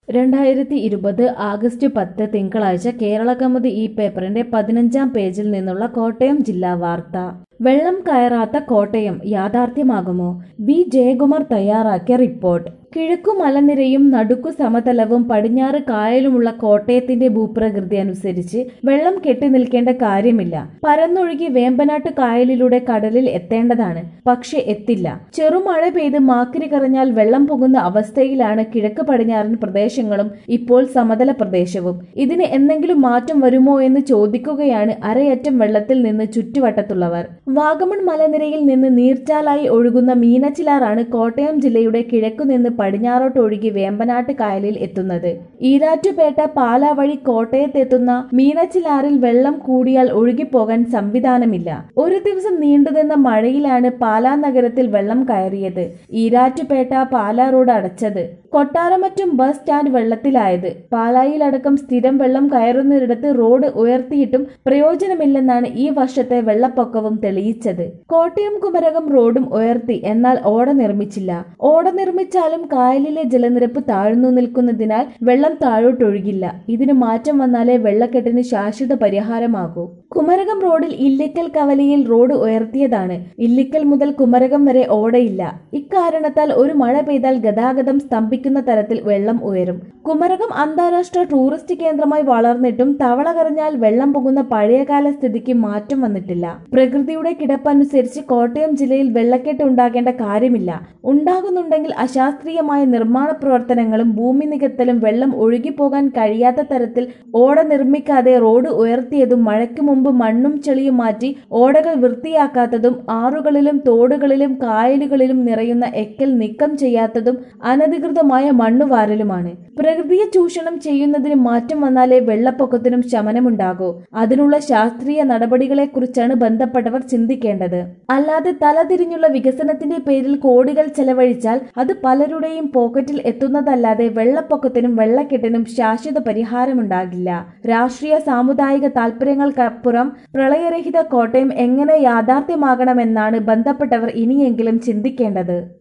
രണ്ടായിരത്തി ഇരുപത് ആഗസ്റ്റ് പത്ത് തിങ്കളാഴ്ച കേരളകൗമുദി ഈ പേപ്പറിന്റെ പതിനഞ്ചാം പേജിൽ നിന്നുള്ള കോട്ടയം ജില്ലാ വാർത്ത വെള്ളം കയറാത്ത കോട്ടയം യാഥാർത്ഥ്യമാകുമോ വി ജയകുമാർ തയ്യാറാക്കിയ റിപ്പോർട്ട് കിഴക്കു മലനിരയും നടുക്കു സമതലവും പടിഞ്ഞാറ് കായലുമുള്ള കോട്ടയത്തിന്റെ ഭൂപ്രകൃതി അനുസരിച്ച് വെള്ളം കെട്ടി നിൽക്കേണ്ട കാര്യമില്ല പരന്നൊഴുകി വേമ്പനാട്ട് കായലിലൂടെ കടലിൽ എത്തേണ്ടതാണ് പക്ഷെ എത്തില്ല ചെറുമഴ പെയ്ത് മാക്കിരി കറഞ്ഞാൽ വെള്ളം പോകുന്ന അവസ്ഥയിലാണ് കിഴക്ക് പടിഞ്ഞാറൻ പ്രദേശങ്ങളും ഇപ്പോൾ സമതല പ്രദേശവും ഇതിന് എന്തെങ്കിലും മാറ്റം വരുമോ എന്ന് ചോദിക്കുകയാണ് അരയറ്റം വെള്ളത്തിൽ നിന്ന് ചുറ്റുവട്ടത്തുള്ളവർ വാഗമൺ മലനിരയിൽ നിന്ന് നീർച്ചാലായി ഒഴുകുന്ന മീനച്ചിലാറാണ് കോട്ടയം ജില്ലയുടെ കിഴക്കുനിന്ന് പടിഞ്ഞാറോട്ട് ഒഴുകി വേമ്പനാട്ട് കായലിൽ എത്തുന്നത് ഈരാറ്റുപേട്ട പാലാ വഴി കോട്ടയത്തെത്തുന്ന മീനച്ചിലാറിൽ വെള്ളം കൂടിയാൽ ഒഴുകിപ്പോകാൻ സംവിധാനമില്ല ഒരു ദിവസം നീണ്ടുനിന്ന മഴയിലാണ് പാലാ നഗരത്തിൽ വെള്ളം കയറിയത് ഈരാറ്റുപേട്ട പാലാ റോഡ് അടച്ചത് കൊട്ടാരമറ്റും ബസ് സ്റ്റാൻഡ് വെള്ളത്തിലായത് പാലായിലടക്കം സ്ഥിരം വെള്ളം കയറുന്നിടത്ത് റോഡ് ഉയർത്തിയിട്ടും പ്രയോജനമില്ലെന്നാണ് ഈ വർഷത്തെ വെള്ളപ്പൊക്കവും തെളിയിച്ചത് കോട്ടയം കുമരകം റോഡും ഉയർത്തി എന്നാൽ ഓട നിർമ്മിച്ചില്ല ഓട നിർമ്മിച്ചാലും കായലിലെ ജലനിരപ്പ് താഴ്ന്നു നിൽക്കുന്നതിനാൽ വെള്ളം താഴോട്ടൊഴുകില്ല ഇതിന് മാറ്റം വന്നാലേ വെള്ളക്കെട്ടിന് ശാശ്വത പരിഹാരമാകൂ കുമരകം റോഡിൽ ഇല്ലിക്കൽ കവലയിൽ റോഡ് ഉയർത്തിയതാണ് ഇല്ലിക്കൽ മുതൽ കുമരകം വരെ ഓടയില്ല ഇക്കാരണത്താൽ ഒരു മഴ പെയ്താൽ ഗതാഗതം സ്തംഭിക്കുന്ന തരത്തിൽ വെള്ളം ഉയരും കുമരകം അന്താരാഷ്ട്ര ടൂറിസ്റ്റ് കേന്ദ്രമായി വളർന്നിട്ടും തവള കറഞ്ഞാൽ വെള്ളം പോകുന്ന പഴയകാല സ്ഥിതിക്ക് മാറ്റം വന്നിട്ടില്ല പ്രകൃതിയുടെ കിടപ്പനുസരിച്ച് കോട്ടയം ജില്ലയിൽ വെള്ളക്കെട്ട് ഉണ്ടാകേണ്ട കാര്യമില്ല ഉണ്ടാകുന്നുണ്ടെങ്കിൽ അശാസ്ത്രീയമായ നിർമ്മാണ പ്രവർത്തനങ്ങളും ഭൂമി നികത്തലും വെള്ളം ഒഴുകിപ്പോകാൻ കഴിയാത്ത തരത്തിൽ ഓട നിർമ്മിക്കാതെ റോഡ് ഉയർത്തിയതും മഴയ്ക്ക് മുമ്പ് മണ്ണും ചെളിയും മാറ്റി ഓടകൾ വൃത്തിയാക്കാത്തതും ആറുകളിലും തോടുകളിലും കായലുകളിലും നിറയുന്ന എക്കൽ നീക്കം ചെയ്യാത്തതും അനധികൃതമായ മണ്ണുവാരലുമാണ് പ്രകൃതിയെ ചൂഷണം ചെയ്യുന്നതിന് മാറ്റം വന്നാലേ വെള്ളപ്പൊക്കത്തിനും ശമനമുണ്ടാകൂ അതിനുള്ള ശാസ്ത്രീയ നടപടികളെക്കുറിച്ചാണ് ബന്ധപ്പെട്ടവർ ചിന്തിക്കേണ്ടത് അല്ലാതെ തലതിരിഞ്ഞുള്ള വികസനത്തിന്റെ പേരിൽ കോടികൾ ചെലവഴിച്ചാൽ അത് പലരുടെയും പോക്കറ്റിൽ എത്തുന്നതല്ലാതെ വെള്ളപ്പൊക്കത്തിനും വെള്ളക്കെട്ടിനും ശാശ്വത പരിഹാരമുണ്ടാകില്ല രാഷ്ട്രീയ സാമുദായിക താൽപര്യങ്ങൾക്കപ്പുറം പ്രളയരഹിത കോട്ടയം എങ്ങനെ യാഥാർത്ഥ്യമാകണമെന്നാണ് ബന്ധപ്പെട്ടവർ ഇനിയെങ്കിലും ചിന്തിക്കേണ്ടത്